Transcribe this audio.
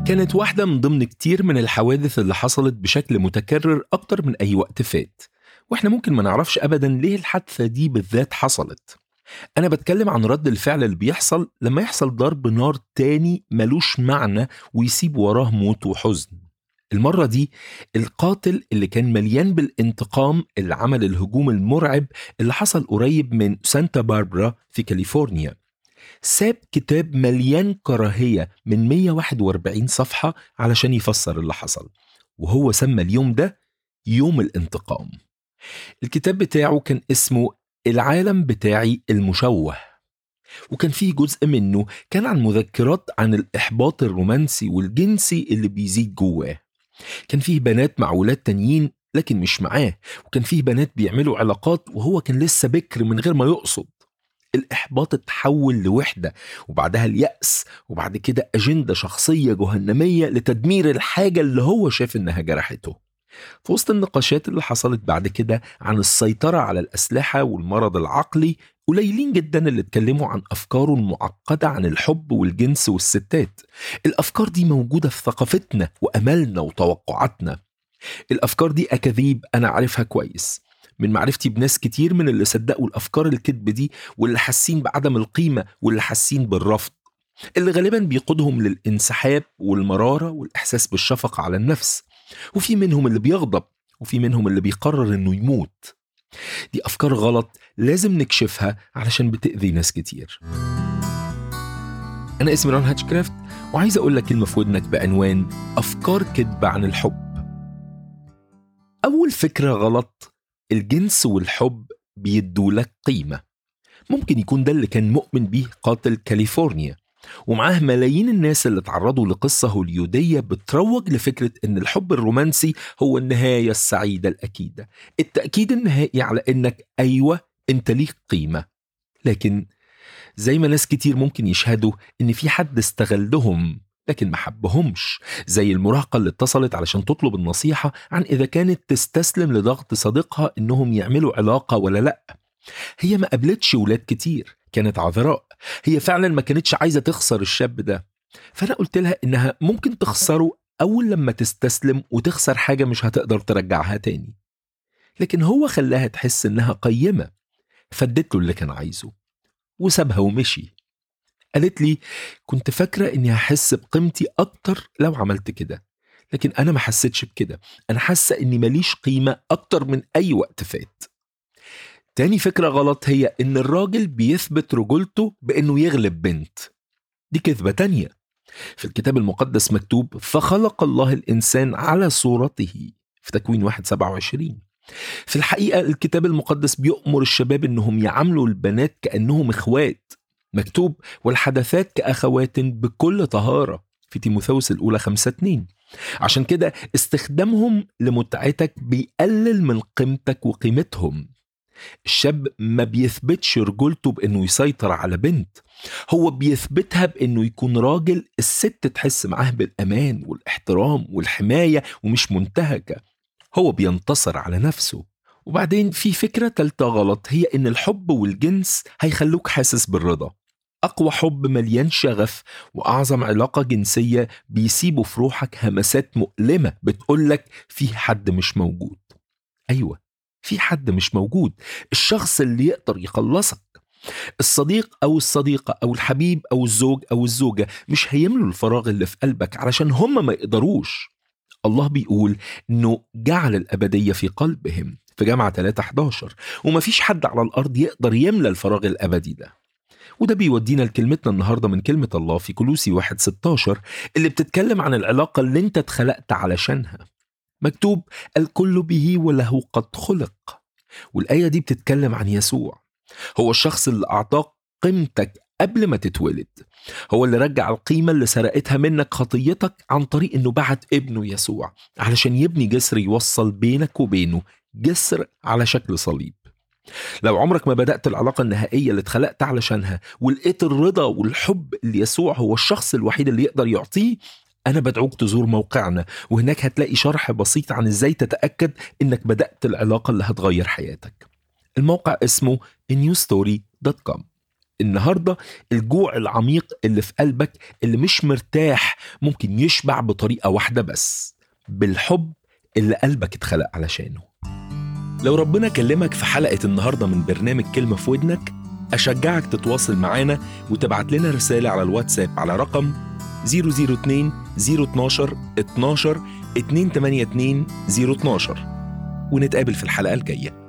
كانت واحدة من ضمن كتير من الحوادث اللي حصلت بشكل متكرر أكتر من أي وقت فات وإحنا ممكن ما نعرفش أبدا ليه الحادثة دي بالذات حصلت أنا بتكلم عن رد الفعل اللي بيحصل لما يحصل ضرب نار تاني ملوش معنى ويسيب وراه موت وحزن المرة دي القاتل اللي كان مليان بالانتقام اللي عمل الهجوم المرعب اللي حصل قريب من سانتا باربرا في كاليفورنيا ساب كتاب مليان كراهية من 141 صفحة علشان يفسر اللي حصل وهو سمى اليوم ده يوم الانتقام الكتاب بتاعه كان اسمه العالم بتاعي المشوه وكان فيه جزء منه كان عن مذكرات عن الإحباط الرومانسي والجنسي اللي بيزيد جواه كان فيه بنات مع ولاد تانيين لكن مش معاه وكان فيه بنات بيعملوا علاقات وهو كان لسه بكر من غير ما يقصد الإحباط اتحول لوحدة وبعدها اليأس وبعد كده أجندة شخصية جهنمية لتدمير الحاجة اللي هو شاف إنها جرحته في وسط النقاشات اللي حصلت بعد كده عن السيطرة على الأسلحة والمرض العقلي قليلين جدا اللي اتكلموا عن أفكاره المعقدة عن الحب والجنس والستات الأفكار دي موجودة في ثقافتنا وأملنا وتوقعاتنا الأفكار دي أكاذيب أنا عارفها كويس من معرفتي بناس كتير من اللي صدقوا الأفكار الكذب دي واللي حاسين بعدم القيمة واللي حاسين بالرفض اللي غالبا بيقودهم للانسحاب والمرارة والإحساس بالشفقة على النفس وفي منهم اللي بيغضب وفي منهم اللي بيقرر إنه يموت دي أفكار غلط لازم نكشفها علشان بتأذي ناس كتير أنا اسمي ران هاتشكرافت وعايز أقول لك كلمة في ودنك بعنوان أفكار كذب عن الحب أول فكرة غلط الجنس والحب بيدوا لك قيمة ممكن يكون ده اللي كان مؤمن بيه قاتل كاليفورنيا ومعاه ملايين الناس اللي تعرضوا لقصة هوليودية بتروج لفكرة إن الحب الرومانسي هو النهاية السعيدة الأكيدة التأكيد النهائي على إنك أيوة أنت ليك قيمة لكن زي ما ناس كتير ممكن يشهدوا إن في حد استغلهم لكن ما حبهمش زي المراهقة اللي اتصلت علشان تطلب النصيحة عن إذا كانت تستسلم لضغط صديقها إنهم يعملوا علاقة ولا لأ هي ما قابلتش ولاد كتير كانت عذراء هي فعلا ما كانتش عايزة تخسر الشاب ده فأنا قلت لها إنها ممكن تخسره أول لما تستسلم وتخسر حاجة مش هتقدر ترجعها تاني لكن هو خلاها تحس إنها قيمة فدت له اللي كان عايزه وسابها ومشي قالت لي كنت فاكرة إني هحس بقيمتي أكتر لو عملت كده لكن أنا ما حسيتش بكده أنا حاسة إني ماليش قيمة أكتر من أي وقت فات تاني فكرة غلط هي إن الراجل بيثبت رجولته بإنه يغلب بنت دي كذبة تانية في الكتاب المقدس مكتوب فخلق الله الإنسان على صورته في تكوين 1 27 في الحقيقة الكتاب المقدس بيؤمر الشباب إنهم يعاملوا البنات كأنهم إخوات مكتوب والحدثات كأخوات بكل طهارة في تيموثاوس الأولى خمسة اتنين عشان كده استخدامهم لمتعتك بيقلل من قيمتك وقيمتهم الشاب ما بيثبتش رجولته بانه يسيطر على بنت هو بيثبتها بانه يكون راجل الست تحس معاه بالامان والاحترام والحمايه ومش منتهكه هو بينتصر على نفسه وبعدين في فكره تالته غلط هي ان الحب والجنس هيخلوك حاسس بالرضا أقوى حب مليان شغف وأعظم علاقة جنسية بيسيبوا في روحك همسات مؤلمة بتقولك في حد مش موجود أيوة في حد مش موجود الشخص اللي يقدر يخلصك الصديق أو الصديقة أو الحبيب أو الزوج أو الزوجة مش هيملوا الفراغ اللي في قلبك علشان هم ما يقدروش الله بيقول إنه جعل الأبدية في قلبهم في جامعة 3 11 ومفيش حد على الأرض يقدر يملى الفراغ الأبدي ده وده بيودينا لكلمتنا النهارده من كلمة الله في كلوسي 1 16 اللي بتتكلم عن العلاقة اللي انت اتخلقت علشانها. مكتوب الكل به وله قد خلق. والآية دي بتتكلم عن يسوع. هو الشخص اللي أعطاك قيمتك قبل ما تتولد. هو اللي رجع القيمة اللي سرقتها منك خطيتك عن طريق إنه بعت ابنه يسوع علشان يبني جسر يوصل بينك وبينه جسر على شكل صليب. لو عمرك ما بدأت العلاقة النهائية اللي اتخلقت علشانها ولقيت الرضا والحب اللي يسوع هو الشخص الوحيد اللي يقدر يعطيه أنا بدعوك تزور موقعنا وهناك هتلاقي شرح بسيط عن إزاي تتأكد إنك بدأت العلاقة اللي هتغير حياتك الموقع اسمه newstory.com النهارده الجوع العميق اللي في قلبك اللي مش مرتاح ممكن يشبع بطريقه واحده بس بالحب اللي قلبك اتخلق علشانه لو ربنا كلمك في حلقه النهارده من برنامج كلمه في ودنك اشجعك تتواصل معانا وتبعت لنا رساله على الواتساب على رقم 002 012 12 282 012 ونتقابل في الحلقه الجايه